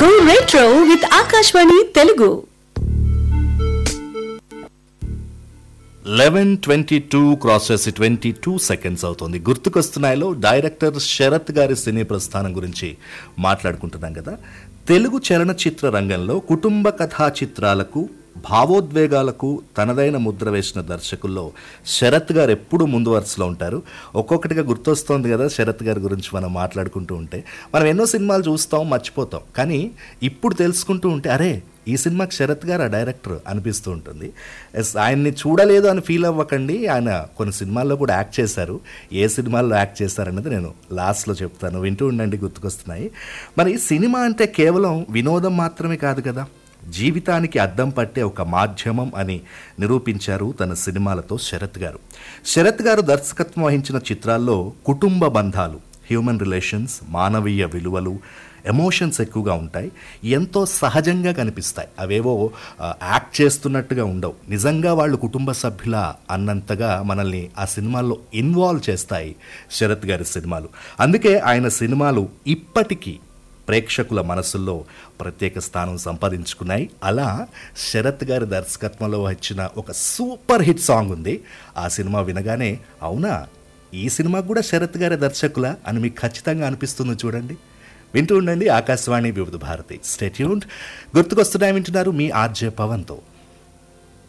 Go retro with Akashvani Telugu. Eleven twenty two cross చేసి twenty two seconds అవుతుంది గుర్తుకొస్తున్నాయిలో director Sarath గారి సినీ ప్రస్థానం గురించి మాట్లాడుకుంటున్నాం కదా తెలుగు చలనచిత్ర రంగంలో కుటుంబ కథా చిత్రాలకు భావోద్వేగాలకు తనదైన ముద్ర వేసిన దర్శకుల్లో శరత్ గారు ఎప్పుడు ముందు వరుసలో ఉంటారు ఒక్కొక్కటిగా గుర్తొస్తోంది కదా శరత్ గారి గురించి మనం మాట్లాడుకుంటూ ఉంటే మనం ఎన్నో సినిమాలు చూస్తాం మర్చిపోతాం కానీ ఇప్పుడు తెలుసుకుంటూ ఉంటే అరే ఈ సినిమాకి శరత్ గారు ఆ డైరెక్టర్ అనిపిస్తూ ఉంటుంది ఎస్ ఆయన్ని చూడలేదు అని ఫీల్ అవ్వకండి ఆయన కొన్ని సినిమాల్లో కూడా యాక్ట్ చేశారు ఏ సినిమాల్లో యాక్ట్ చేశారన్నది నేను లాస్ట్లో చెప్తాను వింటూ ఉండండి గుర్తుకొస్తున్నాయి మరి సినిమా అంటే కేవలం వినోదం మాత్రమే కాదు కదా జీవితానికి అద్దం పట్టే ఒక మాధ్యమం అని నిరూపించారు తన సినిమాలతో శరత్ గారు శరత్ గారు దర్శకత్వం వహించిన చిత్రాల్లో కుటుంబ బంధాలు హ్యూమన్ రిలేషన్స్ మానవీయ విలువలు ఎమోషన్స్ ఎక్కువగా ఉంటాయి ఎంతో సహజంగా కనిపిస్తాయి అవేవో ఆ, యాక్ట్ చేస్తున్నట్టుగా ఉండవు నిజంగా వాళ్ళు కుటుంబ సభ్యుల అన్నంతగా మనల్ని ఆ సినిమాల్లో ఇన్వాల్వ్ చేస్తాయి శరత్ గారి సినిమాలు అందుకే ఆయన సినిమాలు ఇప్పటికీ ప్రేక్షకుల మనసుల్లో ప్రత్యేక స్థానం సంపాదించుకున్నాయి అలా శరత్ గారి దర్శకత్వంలో వచ్చిన ఒక సూపర్ హిట్ సాంగ్ ఉంది ఆ సినిమా వినగానే అవునా ఈ సినిమా కూడా శరత్ గారి దర్శకుల అని మీకు ఖచ్చితంగా అనిపిస్తుంది చూడండి వింటూ ఉండండి ఆకాశవాణి వివిధ భారతి స్టేట్యూన్ గుర్తుకొస్తున్నాయి వింటున్నారు మీ ఆర్జే పవన్తో